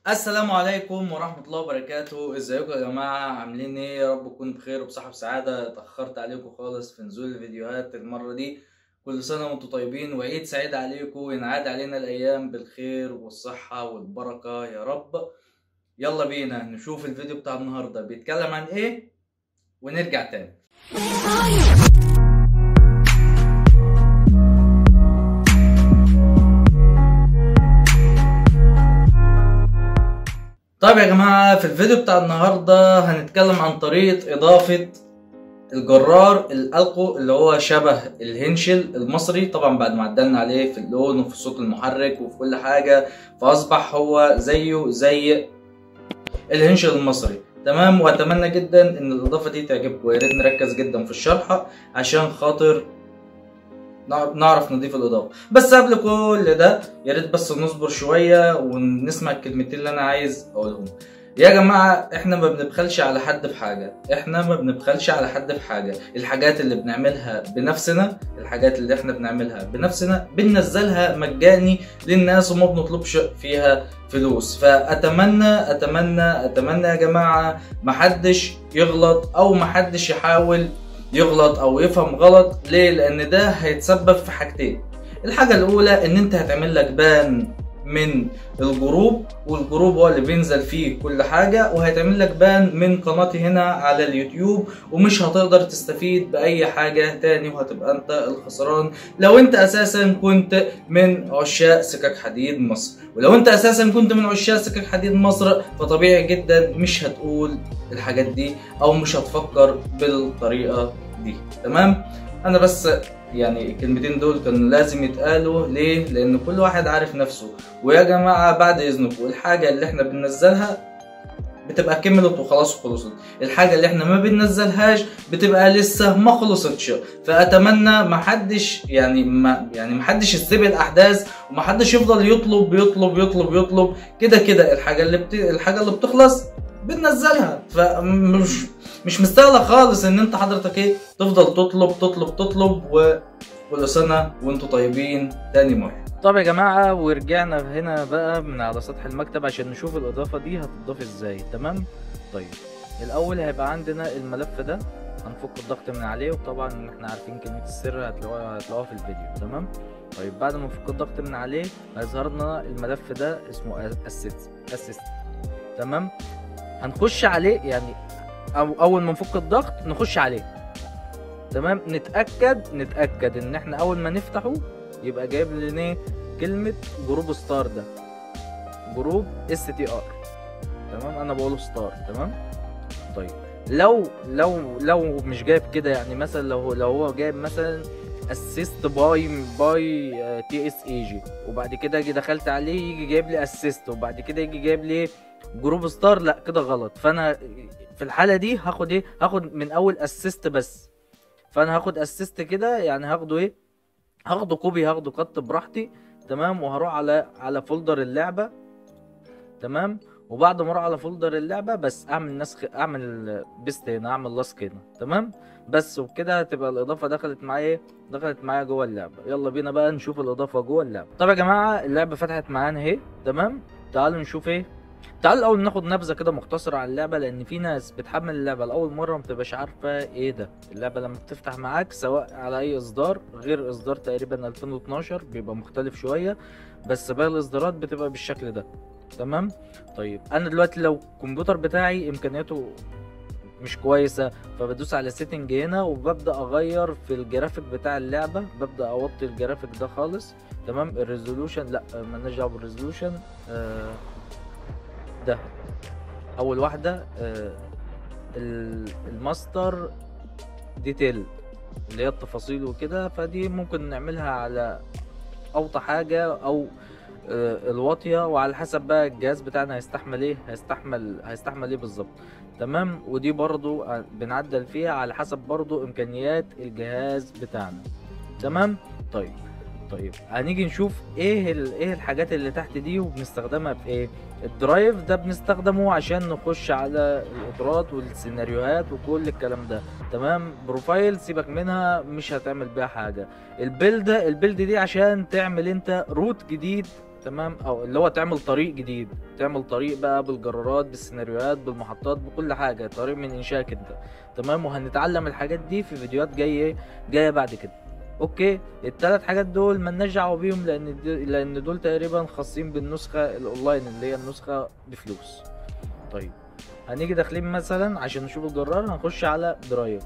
السلام عليكم ورحمة الله وبركاته ازيكم يا جماعة عاملين ايه يا رب تكونوا بخير وبصحة وسعادة اتأخرت عليكم خالص في نزول الفيديوهات المرة دي كل سنة وانتم طيبين وعيد سعيد عليكم وينعاد علينا الأيام بالخير والصحة والبركة يا رب يلا بينا نشوف الفيديو بتاع النهاردة بيتكلم عن ايه ونرجع تاني طيب يا جماعة في الفيديو بتاع النهاردة هنتكلم عن طريقة إضافة الجرار الألقو اللي هو شبه الهنشل المصري طبعا بعد ما عدلنا عليه في اللون وفي صوت المحرك وفي كل حاجة فأصبح هو زيه زي الهنشل المصري تمام وأتمنى جدا إن الإضافة دي تعجبكم ويا ريت نركز جدا في الشرح عشان خاطر نعرف نضيف الاضافه بس قبل كل ده يا ريت بس نصبر شويه ونسمع الكلمتين اللي انا عايز اقولهم يا جماعة احنا ما بنبخلش على حد في حاجة احنا ما بنبخلش على حد في حاجة الحاجات اللي بنعملها بنفسنا الحاجات اللي احنا بنعملها بنفسنا بننزلها مجاني للناس وما بنطلبش فيها فلوس فاتمنى اتمنى اتمنى يا جماعة محدش يغلط او محدش يحاول يغلط او يفهم غلط ليه لان ده هيتسبب في حاجتين الحاجة الاولى ان انت هتعمل لك بان من الجروب والجروب هو اللي بينزل فيه كل حاجة وهيتعمل لك بان من قناتي هنا على اليوتيوب ومش هتقدر تستفيد بأي حاجة تاني وهتبقى انت الخسران لو انت اساسا كنت من عشاق سكك حديد مصر ولو انت اساسا كنت من عشاق سكك حديد مصر فطبيعي جدا مش هتقول الحاجات دي او مش هتفكر بالطريقة دي تمام انا بس يعني الكلمتين دول كانوا لازم يتقالوا ليه لان كل واحد عارف نفسه ويا جماعه بعد اذنكم الحاجه اللي احنا بننزلها بتبقى كملت وخلاص خلصت الحاجة اللي احنا ما بننزلهاش بتبقى لسه ما خلصتش فاتمنى محدش يعني ما يعني محدش يسيب الاحداث ومحدش يفضل يطلب يطلب يطلب يطلب كده كده الحاجة اللي بت... الحاجة اللي بتخلص بننزلها فمش مش مستاهله خالص ان انت حضرتك ايه تفضل تطلب تطلب تطلب وكل سنه وانتم طيبين تاني مره طب يا جماعه ورجعنا هنا بقى من على سطح المكتب عشان نشوف الاضافه دي هتضاف ازاي تمام طيب الاول هيبقى عندنا الملف ده هنفك الضغط من عليه وطبعا احنا عارفين كلمه السر هتلاقوها هتلاقوها في الفيديو تمام طيب بعد ما نفك الضغط من عليه هيظهر لنا الملف ده اسمه اسيست اسيست تمام هنخش عليه يعني او اول ما نفك الضغط نخش عليه تمام نتاكد نتاكد ان احنا اول ما نفتحه يبقى جايب لنا كلمه جروب ستار ده جروب اس تي ار تمام انا بقوله ستار تمام طيب لو لو لو مش جايب كده يعني مثلا لو لو هو جايب مثلا اسيست باي باي تي اس اي جي وبعد كده اجي دخلت عليه يجي جايب لي اسيست وبعد كده يجي جايب لي جروب ستار لا كده غلط فانا في الحاله دي هاخد ايه هاخد من اول اسيست بس فانا هاخد اسيست كده يعني هاخده ايه هاخده كوبي هاخده قط براحتي تمام وهروح على على فولدر اللعبه تمام وبعد ما اروح على فولدر اللعبه بس اعمل نسخ اعمل بيست هنا اعمل لاسك هنا تمام بس وبكده هتبقى الاضافه دخلت معايا ايه دخلت معايا جوه اللعبه يلا بينا بقى نشوف الاضافه جوه اللعبه طب يا جماعه اللعبه فتحت معانا اهي تمام تعالوا نشوف ايه تعال الاول ناخد نبذه كده مختصره عن اللعبه لان في ناس بتحمل اللعبه لاول مره ما بتبقاش عارفه ايه ده اللعبه لما بتفتح معاك سواء على اي اصدار غير اصدار تقريبا 2012 بيبقى مختلف شويه بس باقي الاصدارات بتبقى بالشكل ده تمام طيب انا دلوقتي لو الكمبيوتر بتاعي امكانياته مش كويسه فبدوس على سيتنج هنا وببدا اغير في الجرافيك بتاع اللعبه ببدا اوطي الجرافيك ده خالص تمام الريزولوشن لا مالناش دعوه بالريزولوشن آه ده اول واحده آه الماستر ديتيل اللي هي التفاصيل وكده فدي ممكن نعملها على اوطى حاجه او آه الواطيه وعلى حسب بقى الجهاز بتاعنا هيستحمل ايه هيستحمل هيستحمل ايه بالظبط تمام ودي برضو بنعدل فيها على حسب برضو امكانيات الجهاز بتاعنا تمام طيب طيب هنيجي نشوف ايه ايه الحاجات اللي تحت دي وبنستخدمها في ايه الدرايف ده بنستخدمه عشان نخش على الاطارات والسيناريوهات وكل الكلام ده تمام بروفايل سيبك منها مش هتعمل بيها حاجه البيلد البيلد دي عشان تعمل انت روت جديد تمام او اللي هو تعمل طريق جديد تعمل طريق بقى بالجرارات بالسيناريوهات بالمحطات بكل حاجه طريق من انشائك انت تمام وهنتعلم الحاجات دي في فيديوهات جايه جايه بعد كده اوكي الثلاث حاجات دول مالناش دعوه بيهم لان دي لان دول تقريبا خاصين بالنسخه الاونلاين اللي هي النسخه بفلوس طيب هنيجي داخلين مثلا عشان نشوف الجرار هنخش على درايف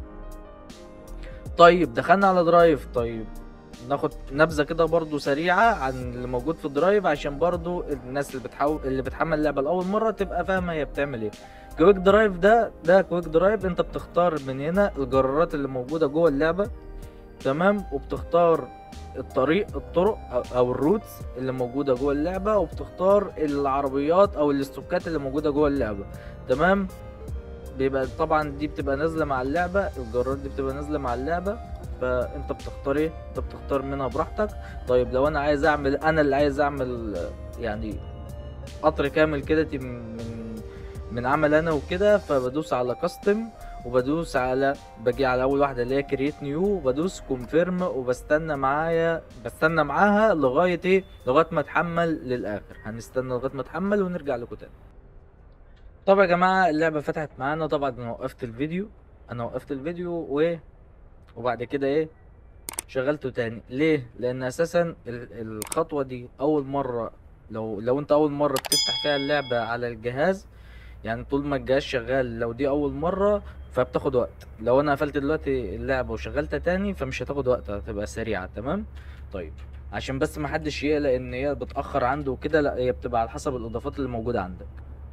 طيب دخلنا على درايف طيب ناخد نبذه كده برضو سريعه عن اللي موجود في الدرايف عشان برضو الناس اللي بتحاول اللي بتحمل اللعبه لاول مره تبقى فاهمه هي بتعمل ايه كويك درايف ده ده كويك درايف انت بتختار من هنا الجرارات اللي موجوده جوه اللعبه تمام وبتختار الطريق الطرق أو- او الروتس اللي موجوده جوه اللعبه وبتختار العربيات او الاستوكات اللي موجوده جوه اللعبه تمام بيبقى طبعا دي بتبقى نازله مع اللعبه الجرارات دي بتبقى نازله مع اللعبه فانت بتختار ايه انت بتختار منها براحتك طيب لو انا عايز اعمل انا اللي عايز اعمل آه، يعني قطر كامل كده تي- من من عمل انا وكده فبدوس على كاستم وبدوس على باجي على اول واحده اللي هي كرييت نيو وبدوس كونفيرم وبستنى معايا بستنى معاها لغايه ايه لغايه ما اتحمل للاخر هنستنى لغايه ما اتحمل ونرجع لكم تاني طب يا جماعه اللعبه فتحت معانا طبعا انا وقفت الفيديو انا وقفت الفيديو و وبعد كده ايه شغلته تاني ليه لان اساسا ال- الخطوه دي اول مره لو لو انت اول مره بتفتح فيها اللعبه على الجهاز يعني طول ما الجهاز شغال لو دي اول مره فبتاخد وقت لو انا قفلت دلوقتي اللعبه وشغلتها تاني فمش هتاخد وقت هتبقى سريعه تمام طيب عشان بس ما حدش يقلق ان هي بتاخر عنده وكده لا هي بتبقى على حسب الاضافات اللي موجوده عندك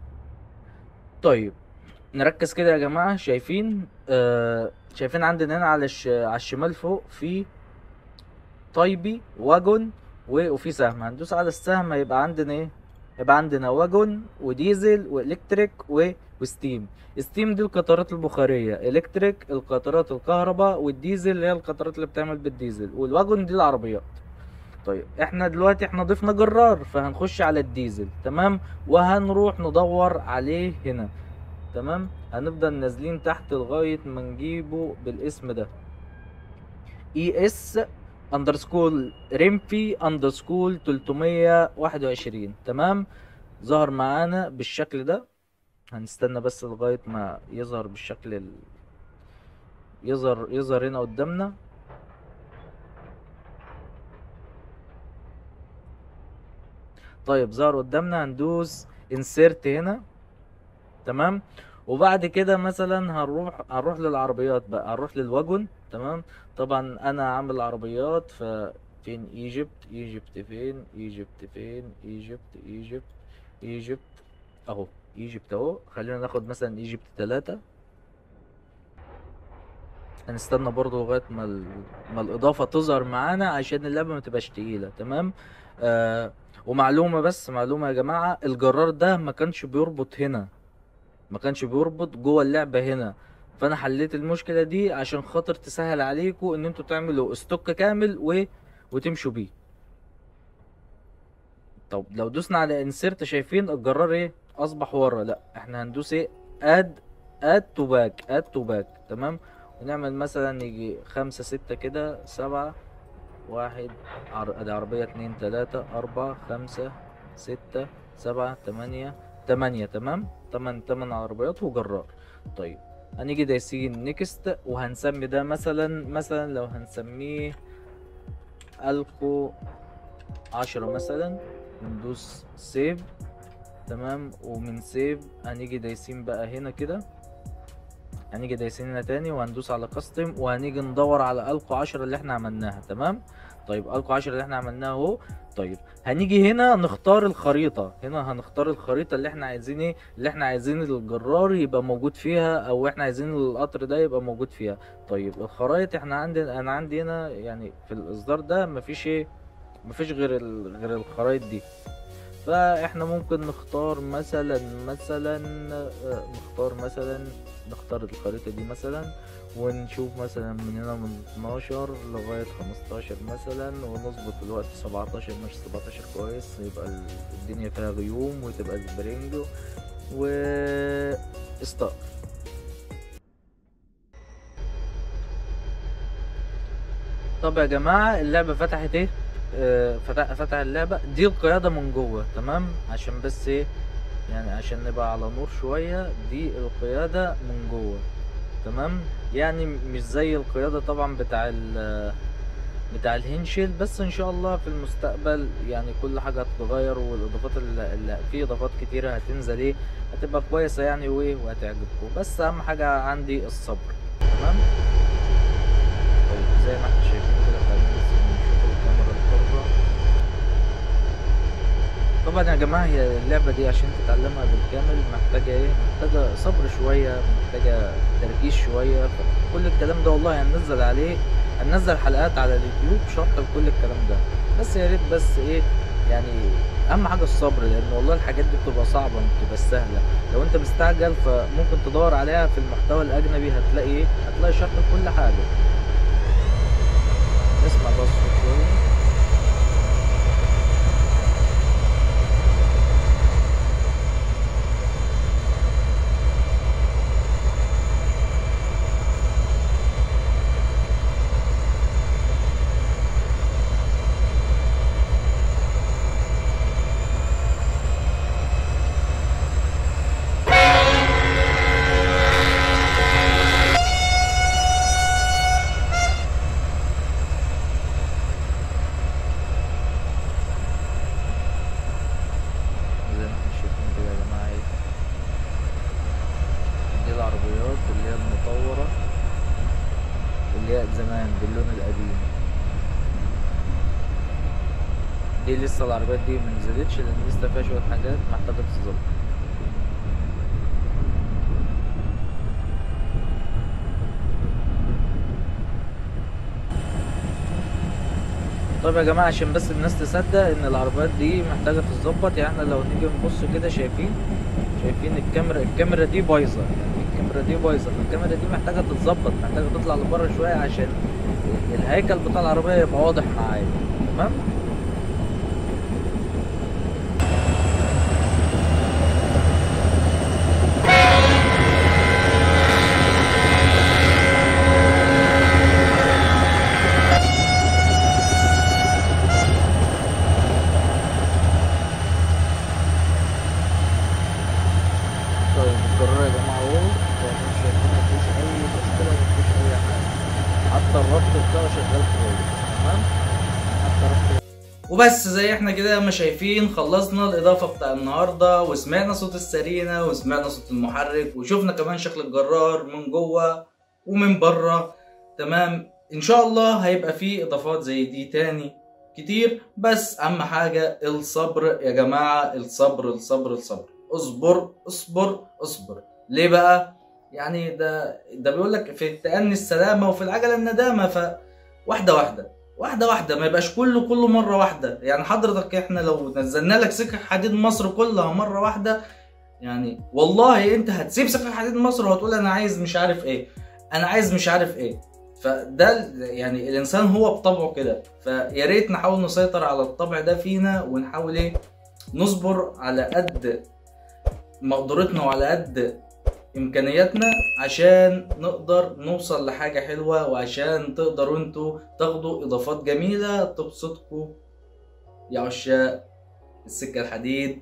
طيب نركز كده يا جماعه شايفين آه شايفين عندنا هنا على الش... على الشمال فوق في طيبي واجون و... وفي سهم هندوس على السهم هيبقى عندنا ايه يبقى عندنا واجون وديزل والكتريك و... وستيم ستيم دي القطارات البخاريه الكتريك القطارات الكهرباء والديزل اللي هي القطارات اللي بتعمل بالديزل والواجون دي العربيات طيب احنا دلوقتي احنا ضفنا جرار فهنخش على الديزل تمام وهنروح ندور عليه هنا تمام هنفضل نازلين تحت لغايه ما نجيبه بالاسم ده اي اس اندرسكول ريمفي اندرسكول 321 تمام ظهر معانا بالشكل ده هنستنى بس لغايه ما يظهر بالشكل ال... يظهر يظهر هنا قدامنا طيب ظهر قدامنا هندوس انسيرت هنا تمام وبعد كده مثلا هنروح هنروح للعربيات بقى هنروح للواجون تمام طبعا انا عامل عربيات ف فين ايجيبت ايجيبت فين ايجيبت فين ايجيبت ايجيبت ايجيبت اهو ايجيبت اهو خلينا ناخد مثلا ايجيبت تلاتة هنستنى برضو لغاية ما, ال... ما الإضافة تظهر معانا عشان اللعبة ما تبقاش تقيلة تمام آه ومعلومة بس معلومة يا جماعة الجرار ده ما كانش بيربط هنا ما كانش بيربط جوه اللعبة هنا فانا حليت المشكلة دي عشان خاطر تسهل عليكم ان انتوا تعملوا استوك كامل و... وتمشوا بيه طب لو دوسنا على انسيرت شايفين الجرار ايه اصبح ورا لا احنا هندوس ايه اد اد تو باك اد تو باك تمام ونعمل مثلا يجي خمسة ستة كده سبعة واحد عر... ادي عربية اتنين تلاتة اربعة خمسة ستة سبعة تمانية تمانية تمام تمن تمن عربيات وجرار طيب هنيجي دايسين نيكست وهنسمي ده مثلا مثلا لو هنسميه الكو عشرة مثلا ندوس سيف تمام ومن سيف هنيجي دايسين بقى هنا كده هنيجي دايسين هنا تاني وهندوس على كاستم وهنيجي ندور على الكو عشرة اللي احنا عملناها تمام طيب الكو عشرة اللي احنا عملناها اهو طيب هنيجي هنا نختار الخريطة هنا هنختار الخريطة اللي احنا عايزين ايه اللي احنا عايزين الجرار يبقى موجود فيها او احنا عايزين القطر ده يبقى موجود فيها طيب الخرايط احنا عندنا انا عندي هنا يعني في الاصدار ده مفيش ايه مفيش غير ال... غير الخرايط دي فاحنا ممكن نختار مثلا مثلا آه، نختار مثلا نختار الخريطة دي مثلا ونشوف مثلا من هنا من 12 لغاية 15 مثلا ونظبط الوقت 17 مش 17 كويس يبقى ال- الدنيا فيها غيوم وتبقى السبرينج و ستار طب يا جماعة اللعبة فتحت ايه آه، فتح فتح اللعبة دي القيادة من جوه تمام عشان بس ايه يعني عشان نبقى على نور شوية دي القيادة من جوه تمام يعني مش زي القيادة طبعا بتاع ال بتاع الهنشل بس ان شاء الله في المستقبل يعني كل حاجة هتتغير والاضافات اللي, اللي في اضافات كتيرة هتنزل ايه هتبقى كويسة يعني وايه وهتعجبكم بس اهم حاجة عندي الصبر تمام طيب زي ما احنا شايفين كده خلينا بس نشوف الكاميرا الحرة طبعا يا جماعة هي اللعبة دي عشان تتعلمها بالكامل محتاجة ايه محتاجة صبر شوية محتاجة تركيز شوية كل الكلام ده والله هننزل عليه هننزل حلقات على اليوتيوب شرح لكل الكلام ده بس يا ريت بس ايه يعني اهم حاجه الصبر لان والله الحاجات دي بتبقى صعبه ما بتبقاش سهله لو انت مستعجل فممكن تدور عليها في المحتوى الاجنبي هتلاقي ايه هتلاقي شرح لكل حاجه نسمع بس الصوت شويه زي ما احنا شايفين كده يا جماعة ايه دي العربيات اللي هي المطورة اللي هي زمان باللون القديم دي لسه العربيات دي منزلتش لان لسه فيها شوية حاجات محتاجة تتظبط طيب يا جماعة عشان بس الناس تصدق ان العربيات دي محتاجة تتظبط يعني احنا لو نيجي نبص كده شايفين شايفين الكاميرا الكاميرا دي بايظة يعني الكاميرا دي بايظة فالكاميرا دي محتاجة تتظبط محتاجة تطلع لبره شوية عشان الهيكل بتاع العربية يبقى واضح معايا تمام طيب الجرار يا جماعة اهو طبعا شايفين مفيش أي مشكلة مفيش أي حاجة حتى الربط بتاعه شغال كويس تمام حتى ربط وبس زي احنا كده ما شايفين خلصنا الاضافه بتاع النهارده وسمعنا صوت السرينه وسمعنا صوت المحرك وشفنا كمان شكل الجرار من جوه ومن بره تمام ان شاء الله هيبقى فيه اضافات زي دي تاني كتير بس اهم حاجه الصبر يا جماعه الصبر الصبر الصبر اصبر اصبر اصبر ليه بقى يعني ده ده بيقول لك في التأني السلامه وفي العجله الندامه ف واحده واحده واحده واحده ما يبقاش كله كله مره واحده يعني حضرتك احنا لو نزلنا لك سكك حديد مصر كلها مره واحده يعني والله انت هتسيب سكك حديد مصر وهتقول انا عايز مش عارف ايه انا عايز مش عارف ايه فده ال- يعني الانسان هو بطبعه كده فيا ريت نحاول نسيطر على الطبع ده فينا ونحاول ايه نصبر على قد مقدرتنا وعلى قد امكانياتنا عشان نقدر نوصل لحاجة حلوة وعشان تقدروا انتوا تاخدوا اضافات جميلة تبسطكم يا عشاق السكة الحديد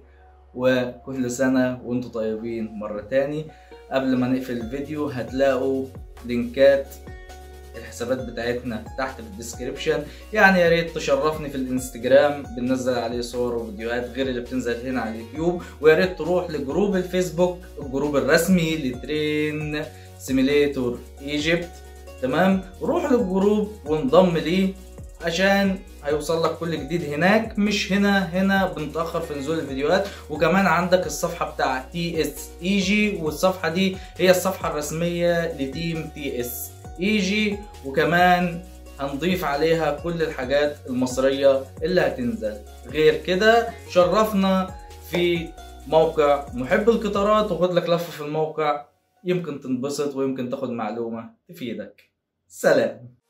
وكل سنة وانتوا طيبين مرة تاني قبل ما نقفل الفيديو هتلاقوا لينكات الحسابات بتاعتنا تحت في الديسكريبشن يعني يا ريت تشرفني في الانستجرام بننزل عليه صور وفيديوهات غير اللي بتنزل هنا على اليوتيوب ويا ريت تروح لجروب الفيسبوك الجروب الرسمي لترين سيميليتور ايجيبت تمام روح للجروب وانضم ليه عشان هيوصل لك كل جديد هناك مش هنا هنا بنتاخر في نزول الفيديوهات وكمان عندك الصفحه بتاع تي اس اي جي والصفحه دي هي الصفحه الرسميه لتيم تي اس اي جي وكمان هنضيف عليها كل الحاجات المصريه اللي هتنزل غير كده شرفنا في موقع محب القطارات وخد لك لفه في الموقع يمكن تنبسط ويمكن تاخد معلومه تفيدك سلام